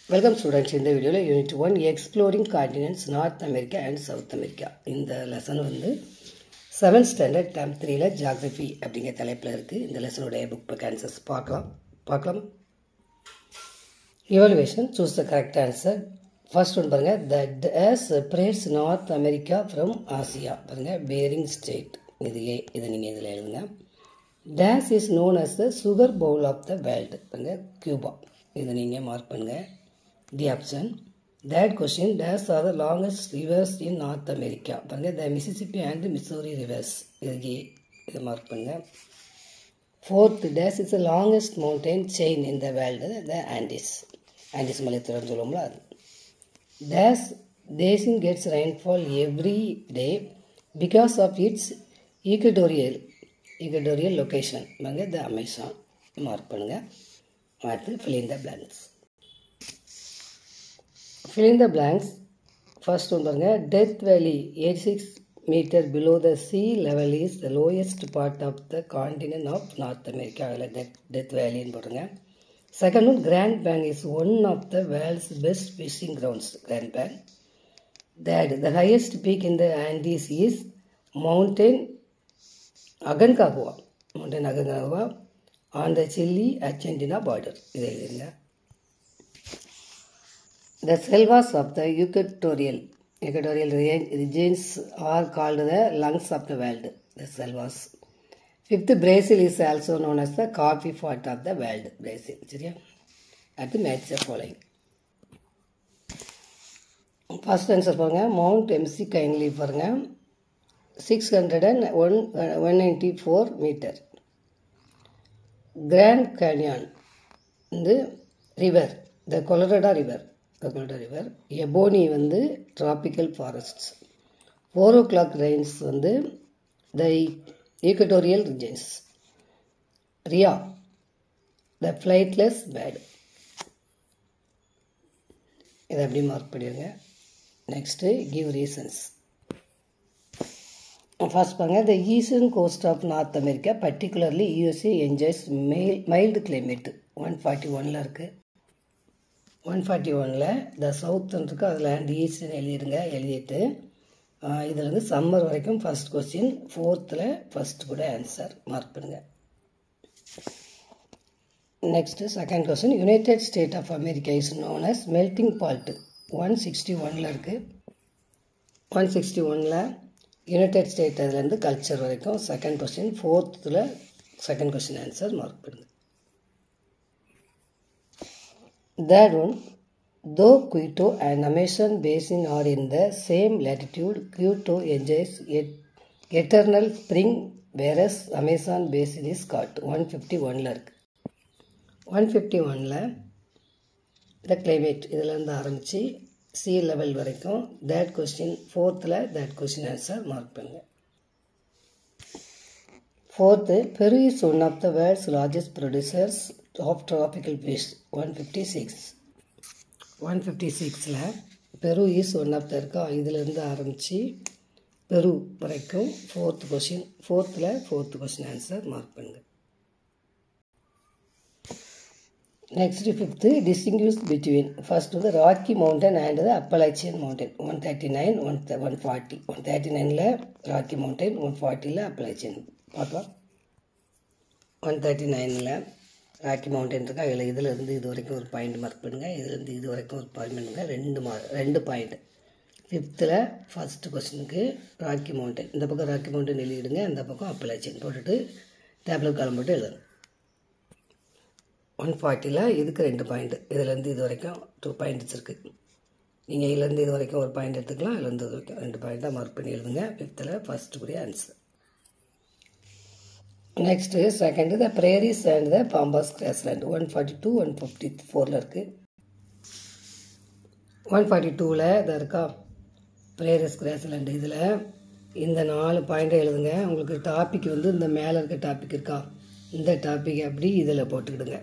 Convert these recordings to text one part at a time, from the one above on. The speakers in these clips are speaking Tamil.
வெல்கம் ஸ்டூடெண்ட்ஸ் இந்த வீடியோவில் unit one exploring continents North America and South America இந்த லெசன் வந்து செவன்த் ஸ்டாண்டர்ட் டேம் த்ரீல ஜாகிரஃபி அப்படிங்கிற தலைப்பில் இருக்குது இந்த லெசனுடைய புக் பேக் ஆன்சர்ஸ் பார்க்கலாம் பார்க்கலாம் evaluation choose the correct answer first one பாருங்கள் the dash separates North America from Asia பாருங்கள் பேரிங் ஸ்டேட் இது ஏ இதை நீங்கள் இதில் எழுதுங்க dash is known as the sugar bowl of the world பாருங்கள் கியூபா இதை நீங்கள் மார்க் பண்ணுங்கள் the option that question dash are the longest rivers in north America பாருங்கள் the Mississippi and Missouri rivers இது ஏ இதை மார்க் பண்ணுங்கள் fourth dash is the longest mountain chain in the world the Andes Andes மலைத்தொடர்னு சொல்லுவோம்ல அது dash dash gets rainfall every day because of its equatorial equatorial location வாங்க த அமேசான் மார்க் பண்ணுங்கள் அடுத்து fill in the blanks fill in the blanks first ஒன்று பாருங்க Death Valley eight six meter below the sea level is the lowest part of the continent of north America அதில் டெத் டெத் வேலின்னு போடுங்க second one Grand Bank is one of the world's best fishing grounds Grand Bank that the highest peak in the Andes is mountain Aconcagua mountain Aconcagua on the Chile Argentina border இதை எழுதுங்க the selvas of the equatorial equatorial regions are called the lungs of the world the selvas fifth Brazil is also known as the coffee pot of the world Brazil சரியா அடுத்து மேட்ச் ஃபாலோயிங் ஃபர்ஸ்ட் ஆன்சர் பாருங்கள் மவுண்ட் எம்சி கைன்லி பாருங்கள் six hundred and one one ninety four metre grand canyon வந்து river the Colorado river the Colorado river ebony வந்து tropical forests four o'clock rains வந்து the equatorial regions rhea the flightless bird இதை அப்படி மார்க் பண்ணிடுங்க நெக்ஸ்ட்டு கிவ் ரீசன்ஸ் ஃபர்ஸ்ட் பாருங்க the eastern coast of north America particularly USA enjoys mail mild climate one forty ஒனில் இருக்குது ஒன் ஃபார்ட்டி ஒனில் த சவுத்துன்னு இருக்குது அதில் அண்ட் ஈஸ்டர்ன் எழுதிடுங்க எழுதிட்டு இதில் வந்து சம்மர் வரைக்கும் ஃபஸ்ட் கொஸ்டின் ஃபோர்த்தில் ஃபஸ்ட் கூட ஆன்சர் மார்க் பண்ணுங்கள் next second question united state of America is known as melting pot one sixty ஒனில் இருக்குது ஒன் சிக்ஸ்டி ஒனில் யுனைடெட் ஸ்டேட் அதுலேருந்து கல்ச்சர் வரைக்கும் செகண்ட் கொஸ்டின் ஃபோர்த்தில் செகண்ட் கொஸ்டின் ஆன்சர் மார்க் பண்ணுங்க that one though Quito and Amazon basin are in the same latitude Quito enjoys eternal spring whereas Amazon basin is hot one fifty ஒனில் இருக்குது ஒன் ஃபிஃப்டி ஒனில் த கிளைமேட் இதிலேருந்து ஆரம்பித்து சி லெவல் வரைக்கும் தேட் கொஸ்டின் ஃபோர்த்தில் தேட் கொஸ்டின் ஆன்சர் மார்க் பண்ணுங்கள் fourth Peru is one of the world's largest producers of tropical fish one fifty six one fifty சிக்ஸில் பெரு இஸ் ஒன் ஆஃப் த இருக்கா இதிலேருந்து ஆரம்பித்து பெரு வரைக்கும் ஃபோர்த் கொஸ்டின் ஃபோர்த்தில் ஃபோர்த் கொஸ்டின் ஆன்சர் மார்க் பண்ணுங்கள் next fifth distinguish between first வந்து rocky mountain and the Appalachian mountain one thirty nine one one forty one thirty நைனில் ராக்கி மவுண்டன் ஒன் ஃபார்ட்டியில் அப்பலாச்சியன் பார்க்கலாம் ஒன் தேர்ட்டி நைனில் ராக்கி மவுண்டன் இருக்கா இதில் இதில் இருந்து இது வரைக்கும் ஒரு பாயிண்ட் மார்க் பண்ணுங்கள் இதுலேருந்து இது வரைக்கும் ஒரு பாயிண்ட் பண்ணுங்கள் ரெண்டு மா ரெண்டு பாயிண்ட் ஃபிஃப்த்தில் ஃபஸ்ட்டு கொஸ்டினுக்கு ராக்கி மவுண்டன் இந்த பக்கம் ராக்கி மவுண்டன் எழுதிடுங்க இந்த பக்கம் அப்பலாச்சியன் போட்டுட்டு டேப்லெட் காலம் போட்டு எழுதணும் ஒன் ஃபார்ட்டியில் இதுக்கு ரெண்டு பாயிண்ட்டு இதுலேருந்து இது வரைக்கும் டூ பாயிண்ட்ஸ் இருக்குது நீங்கள் இதுலேருந்து இது வரைக்கும் ஒரு பாயிண்ட் எடுத்துக்கலாம் இதுலேருந்து இது வரைக்கும் ரெண்டு பாயிண்ட்டாக மார்க் பண்ணி எழுதுங்க ஃபிஃப்த்தில் ஃபஸ்ட்டு கூடிய answer next second the prairies and the pampas grassland one forty two one fifty ஃபோரில் இருக்குது ஒன் ஃபார்ட்டி டூவில் இதாக இருக்கா பிரேரிஸ் கிராஸ்லேண்ட் இதில் இந்த நாலு பாயிண்ட்டை எழுதுங்க உங்களுக்கு டாபிக் வந்து இந்த மேலே இருக்க டாபிக் இருக்கா இந்த டாபிக் அப்படி இதில் போட்டுக்கிடுங்க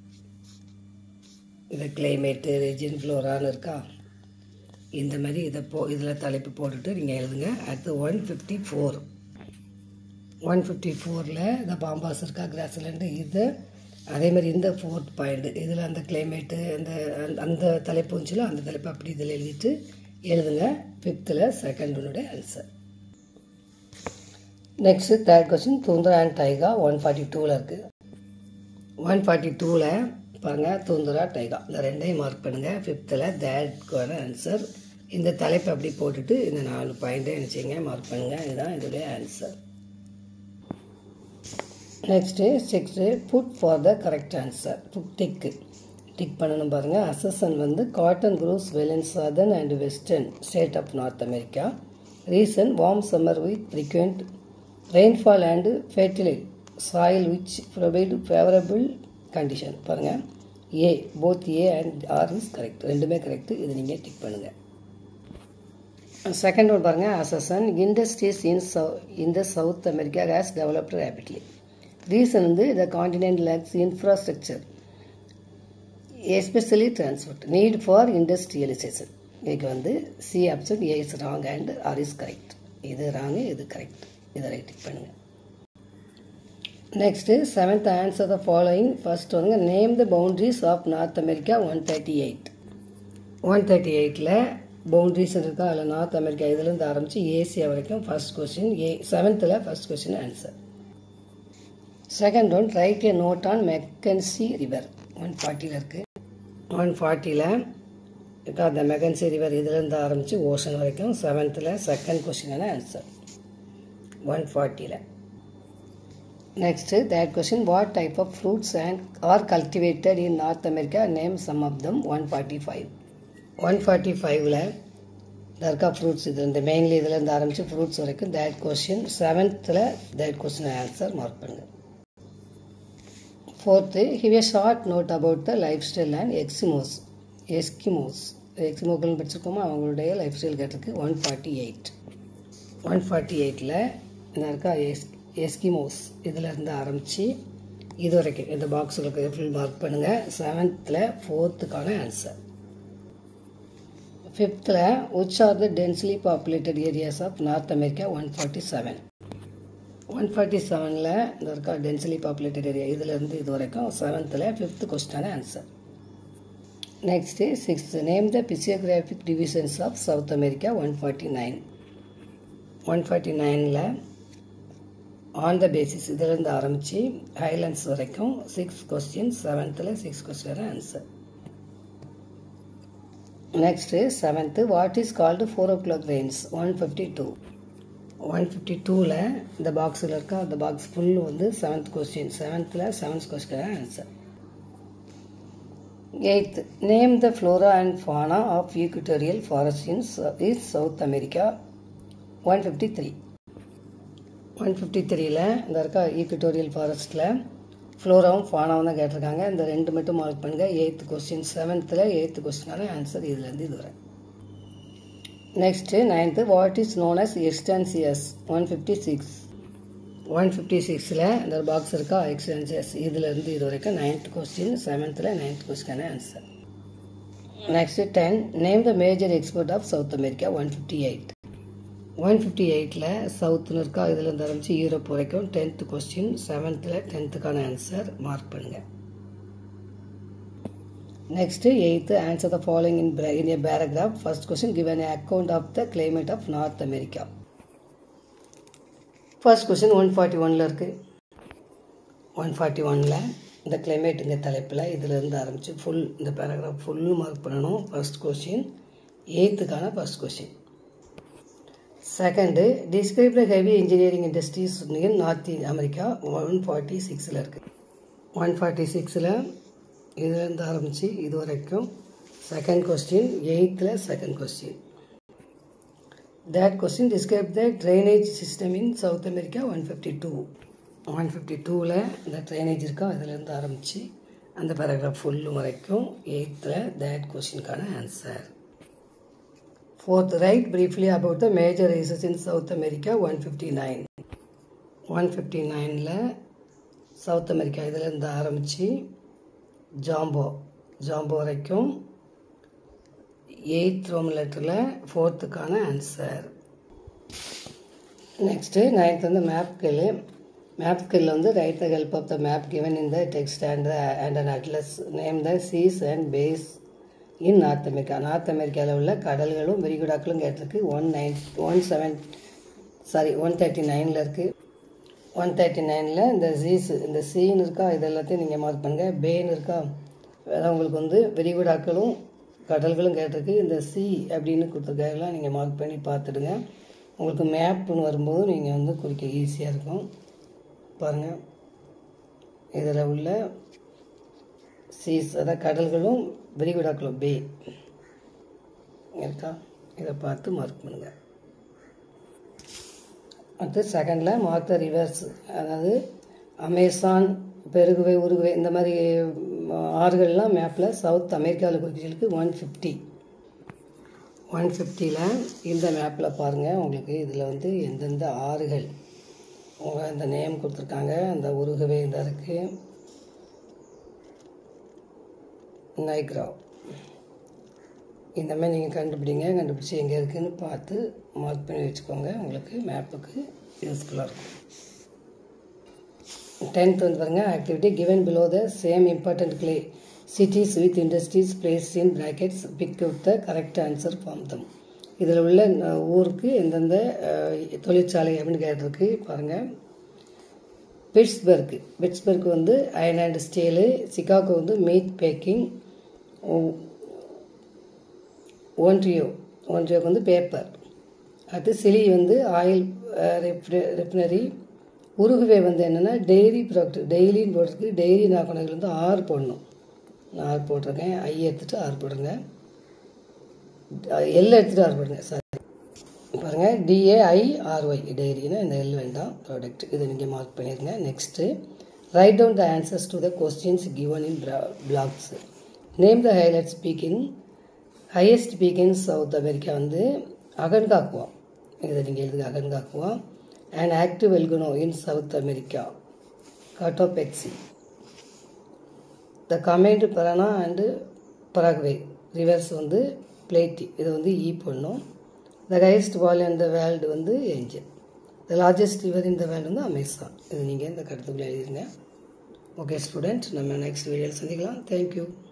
இது கிளைமேட்டு ரிஜின் ஃப்ளோரான்னு இருக்கா இந்த மாதிரி இதை போ இதில் தலைப்பு போட்டுட்டு நீங்கள் எழுதுங்க அடுத்து one fifty four one fifty ஃபோரில் இந்த பாம்பாஸ் இருக்கா கிராஸ்லேண்டு இதை அதே மாதிரி இந்த ஃபோர்த் பாயிண்ட் இதில் அந்த கிளைமேட்டு அந்த அந்த- அந்த தலைப்பு வந்துச்சுல அந்த தலைப்பு அப்படி இதில் எழுதிட்டு எழுதுங்க ஃபிஃப்த்தில் செகண்ட் ஒன்னுடைய answer next third question tundra and taiga one forty டூவில் இருக்குது ஒன் ஃபார்ட்டி டூவில் பாருங்கள் தூந்தரா டைகா இந்த ரெண்டையும் மார்க் பண்ணுங்கள் ஃபிஃப்த்தில் தேட்க்கான ஆன்சர் இந்த தலைப்பை அப்படி போட்டுட்டு இந்த நாலு பாயிண்ட்டை நினச்சிங்க மார்க் பண்ணுங்கள் இதுதான் இதோடைய answer next sixth put for the correct answer put tick tick பண்ணணும் பாருங்கள் அசசன் வந்து cotton grows well in southern and western state of north America reason warm summer with frequent rainfall and fertile soil which provide favourable condition பாருங்கள் A both A and R is correct ரெண்டுமே கரெக்ட் இது நீங்கள் டிக் பண்ணுங்கள் செகண்ட் ஒன் பாருங்கள் அசசன் இண்டஸ்ட்ரீஸ் இன் சவு இந்த south America has developed rapidly reason வந்து the continent lacks infrastructure especially transport need for industrialisation இதுக்கு வந்து C option A is wrong and R is correct இது ராங்கு இது கரெக்ட் இதை ரைட் டிக் பண்ணுங்கள் next seventh answer the following first வந்து name the boundaries of north America one thirty eight one thirty எயிட்டில் பவுண்ட்ரிஸ் இருக்கா அதில் நார்த் அமெரிக்கா இதுலேருந்து ஆரம்பித்து ஏசியா வரைக்கும் ஃபர்ஸ்ட் கொஸ்டின் ஏ செவன்த்தில் first question answer second one right A note on Mackenzie river one ஃபார்ட்டியில் இருக்குது ஒன் ஃபார்ட்டியில் இப்போ அந்த மெக்கன்சி ரிவர் இதுலேருந்து ஆரம்பித்து ஓஷன் வரைக்கும் செவன்த்தில் செகண்ட் கொஸ்டினான ஆன்சர் ஒன் ஃபார்ட்டியில் நெக்ஸ்ட்டு தேட் question what type of fruits and are cultivated in north America name some of them one forty five one forty ஃபைவ்ல தர்கா ஃப்ரூட்ஸ் இது இந்த மெயின்லி இதுலேருந்து ஆரம்பித்து ஃப்ரூட்ஸ் வரைக்கும் தேட் கொஸ்டின் செவன்த்தில் தேட் கொஸ்டின் ஆன்சர் மார்க் பண்ணுங்கள் fourth give a short note about the lifestyle and Eskimos Eskimos எக்ஸிமோக்கள்னு படிச்சிருக்கோமா அவங்களுடைய லைஃப் ஸ்டைல் கேட்டிருக்கு one forty eight one forty எயிட்டில் இந்த இருக்கா எஸ் எஸ்கிமோஸ் இதில் இருந்து ஆரம்பித்து இது வரைக்கும் இந்த பாக்ஸுகளுக்கு ஃபுல் மார்க் பண்ணுங்கள் செவன்த்தில் ஃபோர்த்துக்கான ஆன்சர் ஃபிஃப்த்தில் which are the densely populated areas of north America one forty seven one forty செவனில் இந்த இருக்கா டென்ஸ்லி பாப்புலேட்டட் ஏரியா இதுலேருந்து இது வரைக்கும் செவன்த்தில் ஃபிஃப்த் கொஸ்டான answer next sixth name the physiographic divisions of south America one forty nine one forty நைனில் ஆன் த பேசிஸ் இதிலேருந்து ஆரம்பித்து ஹைலண்ட்ஸ் வரைக்கும் சிக்ஸ் கொஸ்டின் செவன்த்தில் six question answer next seventh what is called four o'clock rains one fifty two one fifty டூவில் இந்த பாக்ஸில் இருக்க அந்த பாக்ஸ் ஃபுல் வந்து செவன்த் கொஸ்டின் செவன்த்தில் seventh question answer eighth name the flora and fauna of equatorial forest in is South America one fifty three one fifty த்ரீல இந்த இருக்க ஈக்குட்டோரியல் ஃபாரஸ்ட்டில் ஃப்ளோராவும் ஃபானாவும் தான் கேட்டிருக்காங்க இந்த ரெண்டு மட்டும் மார்க் பண்ணுங்கள் எயித்து கொஸ்டின் செவன்த்தில் எயித்து கொஸ்டினான ஆன்சர் இதுலேருந்து இது வரை next ninth what is known as estancias one fifty six one fifty சிக்ஸில் இந்த பாக்ஸ் இருக்கா எக்ஸ்டான்சியஸ் இதுலேருந்து இது வரைக்கும் நைன்த் கொஸ்டின் செவன்த்தில் நைன்த் கொஸ்டினான answer next ten name the major export of south America one fifty eight one fifty எயிட்டில் சவுத்துன்னு இருக்கா இதுலேருந்து ஆரம்பித்து யூரோப் வரைக்கும் டென்த்து கொஸ்டின் செவன்த்தில் டென்த்துக்கான ஆன்சர் மார்க் பண்ணுங்கள் next eighth answer the following in in a paragraph first question given a account of the climate of north America first question one forty ஒனில் இருக்குது ஒன் ஃபார்ட்டி ஒனில் இந்த கிளைமேட்டுங்க தலைப்பில் இதிலேருந்து ஆரம்பித்து ஃபுல் இந்த பேராகிராஃப் ஃபுல்லு மார்க் பண்ணணும் ஃபர்ஸ்ட் கொஸ்டின் எயித்துக்கான first question second describe the heavy engineering industries in north America one forty சிக்ஸில் இருக்குது ஒன் ஃபார்ட்டி சிக்ஸில் இதுலேருந்து ஆரம்பித்து இது வரைக்கும் செகண்ட் கொஸ்டின் எயித்தில் செகண்ட் கொஸ்டின் தேட் question describe the drainage system in south America one fifty two one fifty டூவில் இந்த ட்ரைனேஜ் இருக்கா இதுலேருந்து ஆரம்பித்து அந்த பேராகிராஃப் ஃபுல்லு வரைக்கும் எயித்தில் தேட் கொஸ்டினுக்கான answer fourth write briefly about the major races in south America one fifty nine one fifty நைனில் சவுத் அமெரிக்கா இதுலேருந்து ஆரம்பித்து ஜாம்போ ஜாம்போ வரைக்கும் எயித் ரோம் லெட்டரில் ஃபோர்த்துக்கான ஆன்சர் நெக்ஸ்ட்டு நைன்த் வந்து மேப் கேளு மேப் ஸ்கில்ல வந்து write the help of the map given in the text and and an atlas name the seas and bays in north America north அமெரிக்காவில் உள்ள கடல்களும் விரிகுடாக்களும் கேட்டிருக்கு one nine one seven sorry one thirty நைனில் இருக்குது ஒன் தேர்ட்டி நைனில் இந்த ஜீஸ் இந்த சீன் இருக்கா இது எல்லாத்தையும் நீங்கள் மார்க் பண்ணுங்கள் பேன் இருக்கா அதான் உங்களுக்கு வந்து விரிகுடாக்களும் கடல்களும் கேட்டிருக்கு இந்த சி அப்படின்னு கொடுத்துருக்காங்கலாம் நீங்கள் மார்க் பண்ணி பார்த்துடுங்க உங்களுக்கு மேப்புன்னு வரும்போது நீங்கள் வந்து குறிக்க ஈஸியாக இருக்கும் பாருங்கள் இதில் உள்ள சீஸ் அதாவது கடல்களும் விரிகுடாக்களும் பே இருக்கா இதை பார்த்து மார்க் பண்ணுங்கள் அடுத்து செகண்டில் மார்க் த ரிவர்ஸ் அதாவது அமேசான் பெருகுவை உருகுவை இந்த மாதிரி ம், ஆறுகள்லாம் மேப்பில் சவுத் அமெரிக்காவில் குறிச்சிருக்கு ஒன் ஃபிஃப்டி ஒன் ஃபிஃப்டியில் இந்த மேப்பில் பாருங்கள் உங்களுக்கு இதில் வந்து எந்தெந்த ஆறுகள் உங்கள் இந்த நேம் கொடுத்துருக்காங்க அந்த உருகுவை இந்த இருக்குது நைக்ரா இந்த மாதிரி நீங்கள் கண்டுபிடிங்க கண்டுபிடிச்சி எங்கே இருக்குன்னு பார்த்து மார்க் பண்ணி வச்சுக்கோங்க உங்களுக்கு மேப்புக்கு யூஸ்ஃபுல்லாக இருக்கும் டென்த் வந்து பாருங்க activity given below the same important clay cities with industries placed in brackets pick out the correct answer from them இதில் உள்ள அஹ், ஊருக்கு எந்தெந்த அஹ், தொழிற்சாலை அப்படின்னு கேட்டிருக்கு பாருங்கள் பிட்ஸ்பர்க் பிட்ஸ்பர்க் வந்து அயன் அண்ட் ஸ்டீலு சிகாகோ வந்து மீட் பேக்கிங் ஒன்ட்ரியோ ஒன்ட்ரியோக்கு வந்து பேப்பர் அடுத்து சிலி வந்து ஆயில் ரெஃபினரி உருகுவே வந்து என்னென்னா டெய்ரி ப்ராடக்ட் டெய்லின்னு போட்டிருக்கு டெய்ரி நான் கொண்டதில் வந்து ஆறு போடணும் நான் ஆறு போட்டிருக்கேன் ஐ எடுத்துகிட்டு ஆறு போடுங்க எல் எடுத்துகிட்டு ஆறு போடுங்க சாரி பாருங்கள் டிஏஐஆர்ஒய் டெய்ரினா இந்த எல் வேண்டாம் ப்ராடக்ட் இதை நீங்கள் மார்க் பண்ணிடுங்க next write down the answers to the questions given in blocks name the highlight speaking highest peak in south America வந்து அகன்காக்குவா இதை நீங்கள் எழுதுங்க Aconcagua and active volcano in south America Cotopaxi the comment Parana and Paraguay rivers வந்து பிளேட்டி இது வந்து ஈ பண்ணும் the highest fall in the world வந்து Angel the largest river in the world வந்து அமேசான் இது நீங்கள் இந்த கருத்துக்குள்ளே எழுதிருங்க ஓகே ஸ்டூடெண்ட் நம்ம நெக்ஸ்ட் வீடியோவில் சந்திக்கலாம் தேங்க்யூ